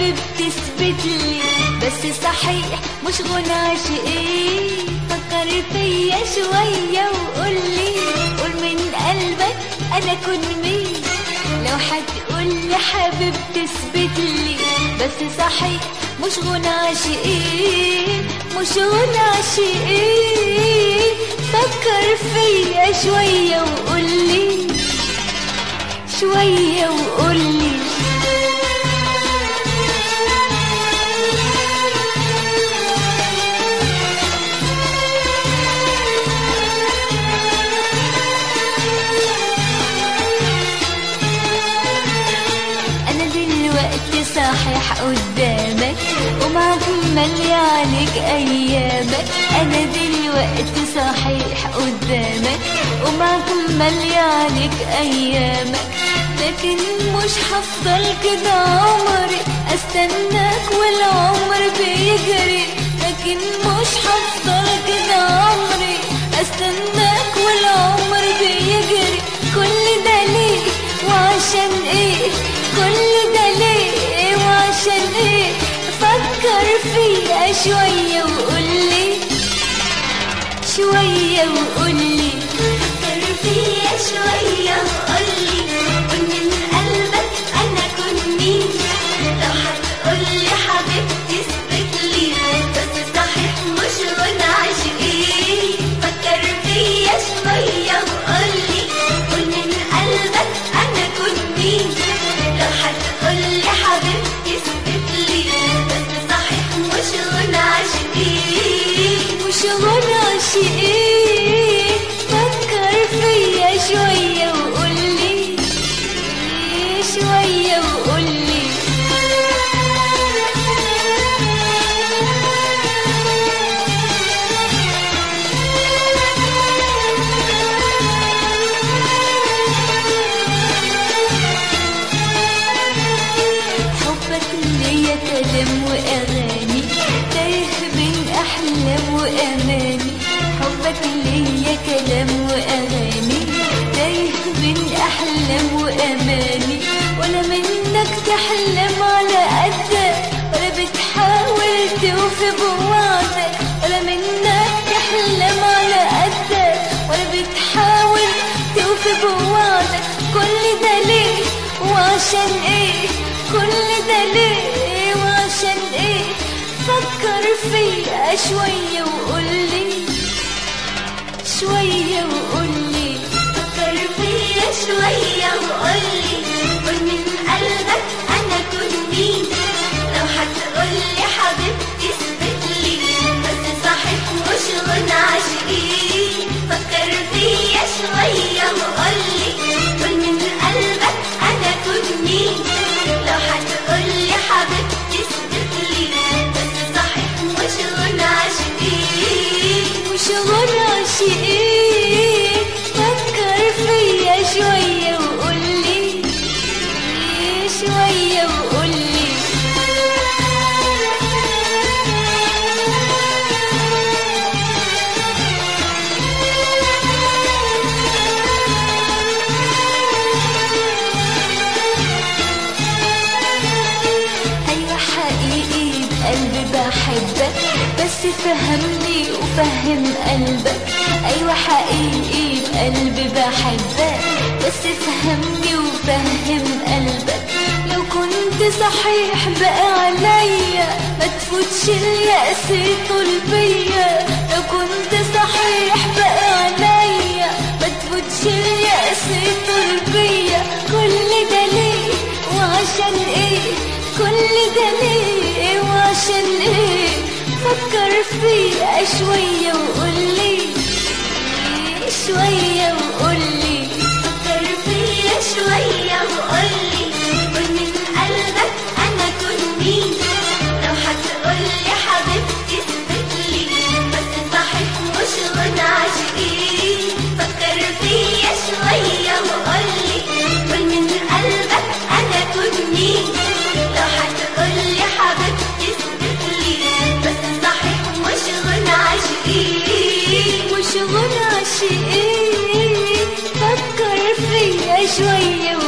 حابب تثبت لي بس صحيح مش غنى عاشقين فكر فيا شوية وقول لي قول من قلبك أنا كن مين لو هتقول لي حابب تثبت لي بس صحيح مش غنى عاشقين مش غنى عاشقين فكر فيا شوية وقول لي شوية وقول لي أنا دلوقتي صحيح قدامك ومعك مالي عليك أيامك أنا دلوقتي صحيح قدامك ومعك مالي عليك أيامك لكن مش هفضل كده عمري استناك والعمر بيجري لكن مش هفضل كده عمري استناك والعمر بيجري كل ده ليه وعشان ايه كل ده ليه وعشان ايه فكر فيها شوية وقولي شوية وقولي فكر فيا شوية وقولي قول من قلبك أنا كن مين لو هتقولي حبيبتي اثبتلي بس صحيح مش غنى عاشقين فكر فيا شوية وقولي قول من قلبك أنا كن مين لو هتقولي حبيبتي اثبتلي بس صحيح مش غنى عاشقين مش غنى عاشقين فكر فيا شوية وقولي شوية وقولي حبك ليا كلام وأغاني تايه بين أحلام وأماني حبك ليا كلام وأغاني تايه بين أحلام وأماني ولا منك تحلم على قدك ولا بتحاول توفي بوعدك ولا منك تحلم على قدك ولا بتحاول توفي بوعدك كل ده ليه وعشان ايه كل ده ليه وعشان ايه فكر فيا شوية وقولي شوية وقولي فكر فيا شوية وقولي قول من قلبك أنا كن مين لو هتقولي حبيبتي اثبتلي بس صحيح مش غنى عاشقين فكر فيا شوية وقولي قول من قلبك أنا كن مين لو هتقولي حبيبتي اثبتلي بس صحيح مش غنى عاشقين مش غنى عاشقين فكر فيا شوية وقولي شوية وقولي أيوة حقيقي بقلبي بحبك بس فهمني وفهم قلبك أيوة حقيقي بقلبي بحبك بس فهمني وفهم قلبك لو كنت صحيح بقى عليا ما تفوتش اليأس طول بيا لو كنت صحيح بقى عليا ما تفوتش اليأس طول بيا كل ده ليه وعشان ايه كل ده ليه وعشان ايه فكر فيا شوية وقولي شوية وقولي فكر فيا شوية وقولي قول من قلبك أنا كن مين لو هتقولي حبيبتي اثبتلي بس صحيح مش غنى عاشقين فكر فيا شوية وقولي قول من قلبك أنا كن مين لو هتقولي حبيبتي اثبتلي بس صحيح مش غنى عاشقين مش غنى عاشقين فكر فيا شوية